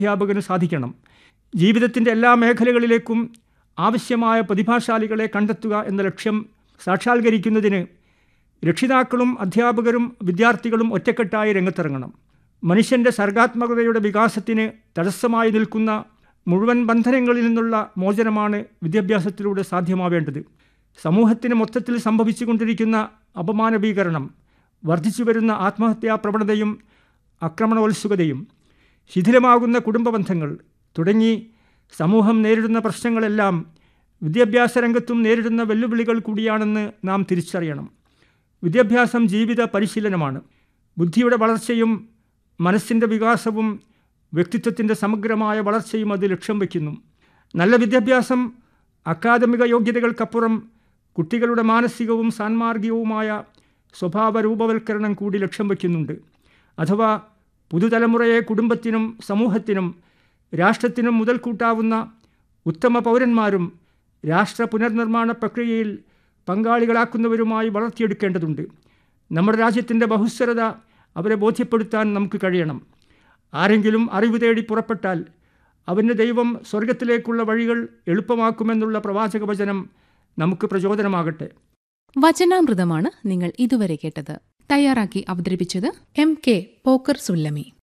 അധ്യാപകന് സാധിക്കണം ജീവിതത്തിൻ്റെ എല്ലാ മേഖലകളിലേക്കും ആവശ്യമായ പ്രതിഭാശാലികളെ കണ്ടെത്തുക എന്ന ലക്ഷ്യം സാക്ഷാത്കരിക്കുന്നതിന് രക്ഷിതാക്കളും അധ്യാപകരും വിദ്യാർത്ഥികളും ഒറ്റക്കെട്ടായി രംഗത്തിറങ്ങണം മനുഷ്യൻ്റെ സർഗാത്മകതയുടെ വികാസത്തിന് തടസ്സമായി നിൽക്കുന്ന മുഴുവൻ ബന്ധനങ്ങളിൽ നിന്നുള്ള മോചനമാണ് വിദ്യാഭ്യാസത്തിലൂടെ സാധ്യമാവേണ്ടത് സമൂഹത്തിന് മൊത്തത്തിൽ സംഭവിച്ചുകൊണ്ടിരിക്കുന്ന അപമാനവീകരണം വർദ്ധിച്ചു വരുന്ന ആത്മഹത്യാ പ്രവണതയും ആക്രമണോത്സുകതയും ശിഥിലമാകുന്ന കുടുംബ ബന്ധങ്ങൾ തുടങ്ങി സമൂഹം നേരിടുന്ന പ്രശ്നങ്ങളെല്ലാം വിദ്യാഭ്യാസ രംഗത്തും നേരിടുന്ന വെല്ലുവിളികൾ കൂടിയാണെന്ന് നാം തിരിച്ചറിയണം വിദ്യാഭ്യാസം ജീവിത പരിശീലനമാണ് ബുദ്ധിയുടെ വളർച്ചയും മനസ്സിൻ്റെ വികാസവും വ്യക്തിത്വത്തിൻ്റെ സമഗ്രമായ വളർച്ചയും അത് ലക്ഷ്യം വയ്ക്കുന്നു നല്ല വിദ്യാഭ്യാസം അക്കാദമിക യോഗ്യതകൾക്കപ്പുറം കുട്ടികളുടെ മാനസികവും സാൻമാർഗികവുമായ സ്വഭാവ രൂപവൽക്കരണം കൂടി ലക്ഷ്യം വയ്ക്കുന്നുണ്ട് അഥവാ പുതുതലമുറയെ കുടുംബത്തിനും സമൂഹത്തിനും രാഷ്ട്രത്തിനും മുതൽക്കൂട്ടാവുന്ന ഉത്തമ പൗരന്മാരും രാഷ്ട്ര പുനർനിർമ്മാണ പ്രക്രിയയിൽ പങ്കാളികളാക്കുന്നവരുമായി വളർത്തിയെടുക്കേണ്ടതുണ്ട് നമ്മുടെ രാജ്യത്തിൻ്റെ ബഹുസ്വരത അവരെ ബോധ്യപ്പെടുത്താൻ നമുക്ക് കഴിയണം ആരെങ്കിലും അറിവ് തേടി പുറപ്പെട്ടാൽ അവന് ദൈവം സ്വർഗത്തിലേക്കുള്ള വഴികൾ എളുപ്പമാക്കുമെന്നുള്ള പ്രവാചക വചനം നമുക്ക് പ്രചോദനമാകട്ടെ വചനാമൃതമാണ് നിങ്ങൾ ഇതുവരെ കേട്ടത് തയ്യാറാക്കി അവതരിപ്പിച്ചത് എം കെ പോക്കർ സുല്ലമി